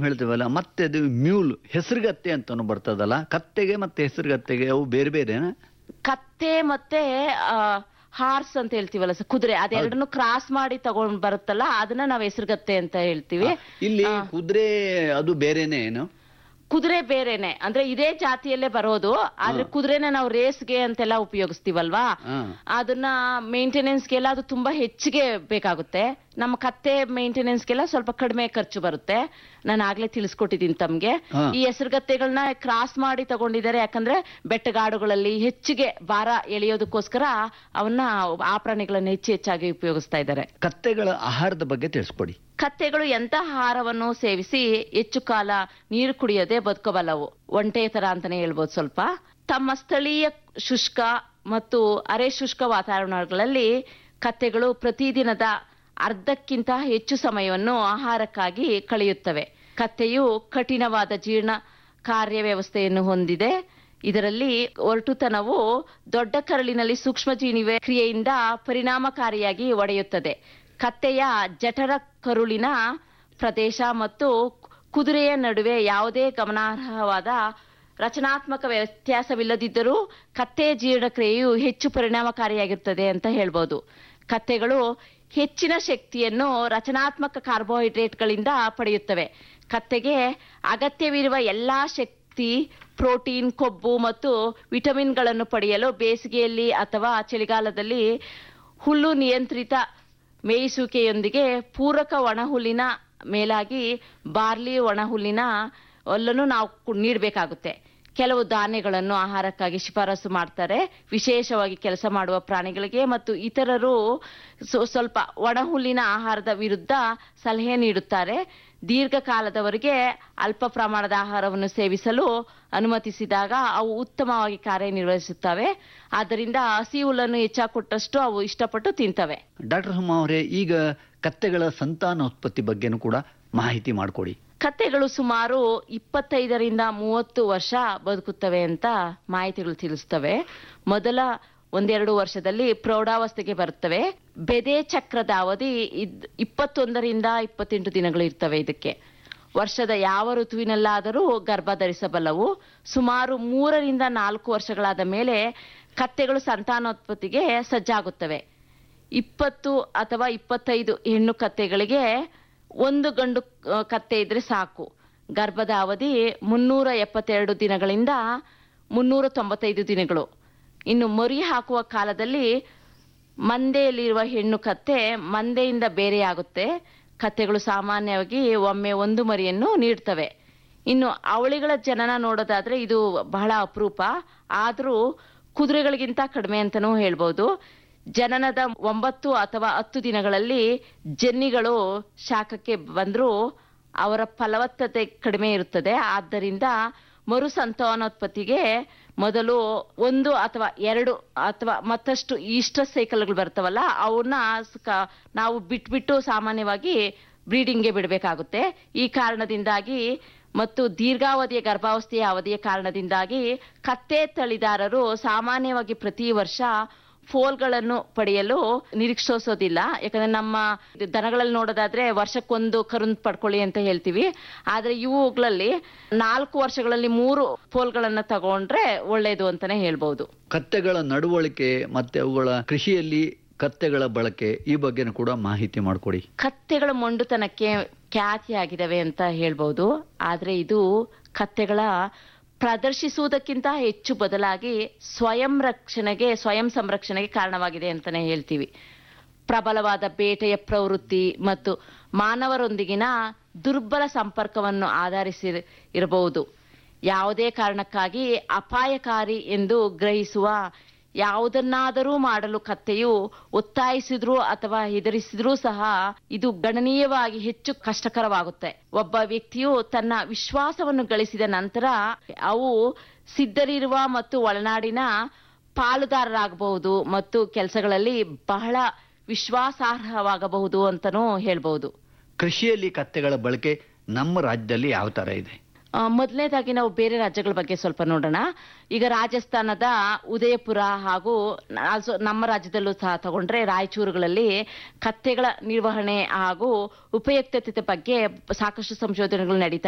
ನಾವು ಹೇಳ್ತೇವಲ್ಲ ಮತ್ತೆ ಅದು ಮ್ಯೂಲ್ ಹೆಸರುಗತ್ತೆ ಅಂತಾನು ಬರ್ತದಲ್ಲ ಕತ್ತೆಗೆ ಮತ್ತೆ ಹೆಸರುಗತ್ತೆಗೆ ಅವು ಬೇರೆ ಬೇರೆನಾ ಕತ್ತೆ ಮತ್ತೆ ಹಾರ್ಸ್ ಅಂತ ಹೇಳ್ತೀವಲ್ಲ ಸರ್ ಕುದುರೆ ಅದೆರಡನ್ನು ಕ್ರಾಸ್ ಮಾಡಿ ತಗೊಂಡ್ ಬರುತ್ತಲ್ಲ ಅದನ್ನ ನಾವ್ ಹೆಸರುಗತ್ತೆ ಅಂತ ಹೇಳ್ತೀವಿ ಇಲ್ಲಿ ಆ. ಕುದುರೆ ಅದು ಬೇರೆನೆ ಏನು ಕುದುರೆ ಬೇರೆನೆ ಅಂದ್ರೆ ಇದೇ ಜಾತಿಯಲ್ಲೇ ಬರೋದು ಆದ್ರೆ ಕುದುರೆನ ನಾವು ರೇಸ್ಗೆ ಅಂತೆಲ್ಲ ಉಪಯೋಗಿಸ್ತೀವಲ್ವಾ ಹಾ. ಅದನ್ನ ಮೇಂಟೆನೆನ್ಸ್ಗೆಲ್ಲ ಅದು ತುಂಬಾ ಹೆಚ್ಚಿಗೆ ಬೇಕಾಗುತ್ತೆ ನಮ್ಮ ಕತ್ತೆ ಮೇಂಟೆನೆನ್ಸ್ಗೆಲ್ಲ ಸ್ವಲ್ಪ ಕಡಿಮೆ ಖರ್ಚು ಬರುತ್ತೆ ನಾನು ಆಗ್ಲೇ ತಿಳಿಸ್ಕೊಟ್ಟಿದ್ದೀನಿ ತಮ್ಗೆ ಹಾ. ಈ ಹೆಸರುಗತ್ತೆಗಳನ್ನ ಕ್ರಾಸ್ ಮಾಡಿ ತಗೊಂಡಿದ್ದಾರೆ ಯಾಕಂದ್ರೆ ಬೆಟ್ಟಗಾಡುಗಳಲ್ಲಿ ಹೆಚ್ಚಿಗೆ ಭಾರ ಎಳೆಯೋದಕ್ಕೋಸ್ಕರ ಅವನ್ನ ಆ ಪ್ರಾಣಿಗಳನ್ನ ಹೆಚ್ಚು ಹೆಚ್ಚಾಗಿ ಉಪಯೋಗಿಸ್ತಾ ಇದ್ದಾರೆ ಕತ್ತೆಗಳ ಆಹಾರದ ಬಗ್ಗೆ ತಿಳಿಸ್ಕೊಡಿ ಕತ್ತೆಗಳು ಎಂತ ಆಹಾರವನ್ನು ಸೇವಿಸಿ ಹೆಚ್ಚು ಕಾಲ ನೀರು ಕುಡಿಯದೆ ಬದುಕಬಲ್ಲವು ಒಂಟೆ ತರ ಅಂತಾನೆ ಹೇಳ್ಬೋದು ಸ್ವಲ್ಪ ತಮ್ಮ ಸ್ಥಳೀಯ ಶುಷ್ಕ ಮತ್ತು ಅರೆ ಶುಷ್ಕ ವಾತಾವರಣಗಳಲ್ಲಿ ಕತ್ತೆಗಳು ಪ್ರತಿದಿನದ ಅರ್ಧಕ್ಕಿಂತ ಹೆಚ್ಚು ಸಮಯವನ್ನು ಆಹಾರಕ್ಕಾಗಿ ಕಳೆಯುತ್ತವೆ ಕತ್ತೆಯು ಕಠಿಣವಾದ ಜೀರ್ಣ ಕಾರ್ಯವ್ಯವಸ್ಥೆಯನ್ನು ಹೊಂದಿದೆ ಇದರಲ್ಲಿ ಒರಟುತನವು ದೊಡ್ಡ ಕರಳಿನಲ್ಲಿ ಸೂಕ್ಷ್ಮಜೀವಿ ಕ್ರಿಯೆಯಿಂದ ಪರಿಣಾಮಕಾರಿಯಾಗಿ ಒಡೆಯುತ್ತದೆ ಕತ್ತೆಯ ಜಠರ ಕರುಳಿನ ಪ್ರದೇಶ ಮತ್ತು ಕುದುರೆಯ ನಡುವೆ ಯಾವುದೇ ಗಮನಾರ್ಹವಾದ ರಚನಾತ್ಮಕ ವ್ಯತ್ಯಾಸವಿಲ್ಲದಿದ್ದರೂ ಕತ್ತೆ ಜೀರ್ಣಕ್ರಿಯೆಯು ಹೆಚ್ಚು ಪರಿಣಾಮಕಾರಿಯಾಗಿರುತ್ತದೆ ಅಂತ ಹೇಳ್ಬೋದು ಕತ್ತೆಗಳು ಹೆಚ್ಚಿನ ಶಕ್ತಿಯನ್ನು ರಚನಾತ್ಮಕ ಕಾರ್ಬೋಹೈಡ್ರೇಟ್ಗಳಿಂದ ಪಡೆಯುತ್ತವೆ ಕತ್ತೆಗೆ ಅಗತ್ಯವಿರುವ ಎಲ್ಲಾ ಶಕ್ತಿ ಪ್ರೋಟೀನ್ ಕೊಬ್ಬು ಮತ್ತು ವಿಟಮಿನ್ಗಳನ್ನು ಪಡೆಯಲು ಬೇಸಿಗೆಯಲ್ಲಿ ಅಥವಾ ಚಳಿಗಾಲದಲ್ಲಿ ಹುಲ್ಲು ನಿಯಂತ್ರಿತ ಮೇಯಿಸುವಿಕೆಯೊಂದಿಗೆ ಪೂರಕ ಒಣಹುಲ್ಲಿನ ಮೇಲಾಗಿ ಬಾರ್ಲಿ ಒಣಹುಲ್ಲಿನ ಹುಲ್ಲನ್ನು ನಾವು ಕು- ನೀಡಬೇಕಾಗುತ್ತೆ ಕೆಲವು ಧಾನ್ಯಗಳನ್ನು ಆಹಾರಕ್ಕಾಗಿ ಶಿಫಾರಸು ಮಾಡ್ತಾರೆ ವಿಶೇಷವಾಗಿ ಕೆಲಸ ಮಾಡುವ ಪ್ರಾಣಿಗಳಿಗೆ ಮತ್ತು ಇತರರು ಸ್ವ- ಸ್ವಲ್ಪ ಒಣಹುಲ್ಲಿನ ಆಹಾರದ ವಿರುದ್ಧ ಸಲಹೆ ನೀಡುತ್ತಾರೆ ದೀರ್ಘಕಾಲದವರೆಗೆ ಅಲ್ಪ ಪ್ರಮಾಣದ ಆಹಾರವನ್ನು ಸೇವಿಸಲು ಅನುಮತಿಸಿದಾಗ ಅವು ಉತ್ತಮವಾಗಿ ಕಾರ್ಯನಿರ್ವಹಿಸುತ್ತವೆ ಆದ್ದರಿಂದ ಹಸಿ ಹುಲ್ಲನ್ನು ಹೆಚ್ಚಾಗಿ ಕೊಟ್ಟಷ್ಟು ಅವು ಇಷ್ಟಪಟ್ಟು ತಿಂತವೆ ಡಾಕ್ಟರ್ ಸುಮಾ ಅವರೇ ಈಗ ಕತ್ತೆಗಳ ಸಂತಾನೋತ್ಪತ್ತಿ ಬಗ್ಗೆನೂ ಕೂಡ ಮಾಹಿತಿ ಮಾಡಿಕೊಡಿ ಕತ್ತೆಗಳು ಸುಮಾರು ಇಪ್ಪತ್ತೈದರಿಂದ ಮೂವತ್ತು ವರ್ಷ ಬದುಕುತ್ತವೆ ಅಂತ ಮಾಹಿತಿಗಳು ತಿಳಿಸ್ತವೆ ಮೊದಲ ಒಂದೆರಡು ವರ್ಷದಲ್ಲಿ ಪ್ರೌಢಾವಸ್ಥೆಗೆ ಬರುತ್ತವೆ ಬೆದೆ ಚಕ್ರದ ಅವಧಿ ಇದ್ ಇಪ್ಪತ್ತೊಂದರಿಂದ ಇಪ್ಪತ್ತೆಂಟು ದಿನಗಳು ಇರ್ತವೆ ಇದಕ್ಕೆ ವರ್ಷದ ಯಾವ ಋತುವಿನಲ್ಲಾದರೂ ಗರ್ಭ ಧರಿಸಬಲ್ಲವು ಸುಮಾರು ಮೂರರಿಂದ ನಾಲ್ಕು ವರ್ಷಗಳಾದ ಮೇಲೆ ಕತ್ತೆಗಳು ಸಂತಾನೋತ್ಪತ್ತಿಗೆ ಸಜ್ಜಾಗುತ್ತವೆ ಇಪ್ಪತ್ತು ಅಥವಾ ಇಪ್ಪತ್ತೈದು ಹೆಣ್ಣು ಕತ್ತೆಗಳಿಗೆ ಒಂದು ಗಂಡು ಆ, ಕತ್ತೆ ಇದ್ರೆ ಸಾಕು ಗರ್ಭದ ಅವಧಿ ಮುನ್ನೂರ ಎಪ್ಪತ್ತೆರಡು ದಿನಗಳಿಂದ ಮುನ್ನೂರ ತೊಂಬತ್ತೈದು ದಿನಗಳು ಇನ್ನು ಮರಿ ಹಾಕುವ ಕಾಲದಲ್ಲಿ ಮಂದೆಯಲ್ಲಿರುವ ಹೆಣ್ಣು ಕತ್ತೆ ಮಂದೆಯಿಂದ ಬೇರೆಯಾಗುತ್ತೆ ಕತ್ತೆಗಳು ಸಾಮಾನ್ಯವಾಗಿ ಒಮ್ಮೆ ಒಂದು ಮರಿಯನ್ನು ನೀಡ್ತವೆ ಇನ್ನು ಅವಳಿಗಳ ಜನನ ನೋಡೋದಾದ್ರೆ ಇದು ಬಹಳ ಅಪರೂಪ ಆದರೂ ಕುದುರೆಗಳಿಗಿಂತ ಕಡಿಮೆ ಅಂತನೂ ಹೇಳ್ಬೋದು ಜನನದ ಒಂಬತ್ತು ಅಥವಾ ಹತ್ತು ದಿನಗಳಲ್ಲಿ ಜನ್ನಿಗಳು ಶಾಖಕ್ಕೆ ಬಂದರೂ ಅವರ ಫಲವತ್ತತೆ ಕಡಿಮೆ ಇರುತ್ತದೆ ಆದ್ದರಿಂದ ಮರು ಸಂತಾನೋತ್ಪತ್ತಿಗೆ ಮೊದಲು ಒಂದು ಅಥವಾ ಎರಡು ಅಥವಾ ಮತ್ತಷ್ಟು ಈಸ್ಟರ್ ಸೈಕಲ್ಗಳು ಬರ್ತವಲ್ಲ ಅವನ್ನ ಕ- ನಾವು ಬಿಟ್ಬಿಟ್ಟು ಸಾಮಾನ್ಯವಾಗಿ ಬ್ರೀಡಿಂಗ್ಗೆ ಬಿಡಬೇಕಾಗುತ್ತೆ ಈ ಕಾರಣದಿಂದಾಗಿ ಮತ್ತು ದೀರ್ಘಾವಧಿಯ ಗರ್ಭಾವಸ್ಥೆಯ ಅವಧಿಯ ಕಾರಣದಿಂದಾಗಿ ಕತ್ತೆ ತಳಿದಾರರು ಸಾಮಾನ್ಯವಾಗಿ ಪ್ರತಿ ವರ್ಷ ಫೋಲ್ಗಳನ್ನು ಪಡೆಯಲು ನಿರೀಕ್ಷಿಸೋದಿಲ್ಲ ಯಾಕಂದ್ರೆ ನಮ್ಮ ದನಗಳಲ್ಲಿ ನೋಡೋದಾದ್ರೆ ವರ್ಷಕ್ಕೊಂದು ಕರುನ್ ಪಡ್ಕೊಳ್ಳಿ ಅಂತ ಹೇಳ್ತೀವಿ ಆದ್ರೆ ಇವುಗಳಲ್ಲಿ ನಾಲ್ಕು ವರ್ಷಗಳಲ್ಲಿ ಮೂರು ಫೋಲ್ಗಳನ್ನ ತಗೊಂಡ್ರೆ ಒಳ್ಳೇದು ಅಂತಾನೆ ಹೇಳ್ಬಹುದು ಕತ್ತೆಗಳ ನಡವಳಿಕೆ ಮತ್ತೆ ಅವುಗಳ ಕೃಷಿಯಲ್ಲಿ ಕತ್ತೆಗಳ ಬಳಕೆ ಈ ಬಗ್ಗೆನೂ ಕೂಡ ಮಾಹಿತಿ ಮಾಡಿಕೊಡಿ ಕತ್ತೆಗಳ ಮೊಂಡುತನಕ್ಕೆ ಖ್ಯಾತಿಯಾಗಿದ್ದಾವೆ ಅಂತ ಹೇಳ್ಬೋದು ಆದ್ರೆ ಇದು ಕತ್ತೆಗಳ ಪ್ರದರ್ಶಿಸುವುದಕ್ಕಿಂತ ಹೆಚ್ಚು ಬದಲಾಗಿ ಸ್ವಯಂ ರಕ್ಷಣೆಗೆ ಸ್ವಯಂ ಸಂರಕ್ಷಣೆಗೆ ಕಾರಣವಾಗಿದೆ ಅಂತಾನೆ ಹೇಳ್ತೀವಿ ಪ್ರಬಲವಾದ ಬೇಟೆಯ ಪ್ರವೃತ್ತಿ ಮತ್ತು ಮಾನವರೊಂದಿಗಿನ ದುರ್ಬಲ ಸಂಪರ್ಕವನ್ನು ಆಧರಿಸಿ ಇರಬಹುದು ಯಾವುದೇ ಕಾರಣಕ್ಕಾಗಿ ಅಪಾಯಕಾರಿ ಎಂದು ಗ್ರಹಿಸುವ ಯಾವುದನ್ನಾದರೂ ಮಾಡಲು ಕತ್ತೆಯು ಒತ್ತಾಯಿಸಿದ್ರೂ ಅಥವಾ ಹೆದರಿಸಿದ್ರೂ ಸಹ ಇದು ಗಣನೀಯವಾಗಿ ಹೆಚ್ಚು ಕಷ್ಟಕರವಾಗುತ್ತೆ ಒಬ್ಬ ವ್ಯಕ್ತಿಯು ತನ್ನ ವಿಶ್ವಾಸವನ್ನು ಗಳಿಸಿದ ನಂತರ ಅವು ಸಿದ್ಧರಿರುವ ಮತ್ತು ಒಳನಾಡಿನ ಪಾಲುದಾರರಾಗಬಹುದು ಮತ್ತು ಕೆಲಸಗಳಲ್ಲಿ ಬಹಳ ವಿಶ್ವಾಸಾರ್ಹವಾಗಬಹುದು ಅಂತನೂ ಹೇಳ್ಬಹುದು ಕೃಷಿಯಲ್ಲಿ ಕತ್ತೆಗಳ ಬಳಕೆ ನಮ್ಮ ರಾಜ್ಯದಲ್ಲಿ ಯಾವ ತರ ಇದೆ ಆ, ಮೊದಲನೇದಾಗಿ ನಾವು ಬೇರೆ ರಾಜ್ಯಗಳ ಬಗ್ಗೆ ಸ್ವಲ್ಪ ನೋಡೋಣ ಈಗ ರಾಜಸ್ಥಾನದ ಉದಯಪುರ ಹಾಗೂ ನ- also ನಮ್ಮ ರಾಜ್ಯದಲ್ಲೂ ಸಹ ತಗೊಂಡ್ರೆ ರಾಯಚೂರುಗಳಲ್ಲಿ ಕತ್ತೆಗಳ ನಿರ್ವಹಣೆ ಹಾಗೂ ಉಪಯುಕ್ತತೆ ಬಗ್ಗೆ ಸಾಕಷ್ಟು ಸಂಶೋಧನೆಗಳು ನಡೀತಾ